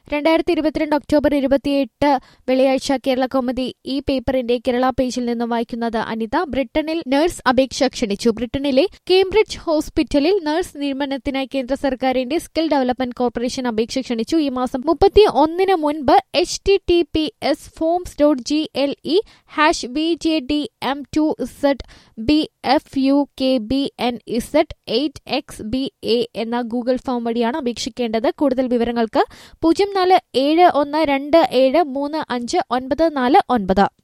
രണ്ടായിരത്തി ഇരുപത്തിരണ്ട് ഒക്ടോബർ ഇരുപത്തിയെട്ട് വെള്ളിയാഴ്ച കേരള കൗമുദി ഈ പേപ്പറിന്റെ കേരള പേജിൽ നിന്ന് വായിക്കുന്നത് അനിത ബ്രിട്ടനിൽ നഴ്സ് അപേക്ഷ ക്ഷണിച്ചു ബ്രിട്ടനിലെ കേംബ്രിഡ്ജ് ഹോസ്പിറ്റലിൽ നഴ്സ് നിയമനത്തിനായി കേന്ദ്ര സർക്കാരിന്റെ സ്കിൽ ഡെവലപ്മെന്റ് കോർപ്പറേഷൻ അപേക്ഷ ക്ഷണിച്ചു ഈ മാസം മുപ്പത്തി ഒന്നിന് മുൻപ് H T T P S forms dot G L E hash B J D M two Z B F U K B N Z eight X B A എന്ന Google form വഴിയാണ് അപേക്ഷിക്കേണ്ടത് കൂടുതൽ വിവരങ്ങൾക്ക് പൂജ്യം നാല് ഏഴ് ഒന്ന് രണ്ട് ഏഴ് മൂന്ന് അഞ്ച് ഒൻപത് നാല് ഒൻപത്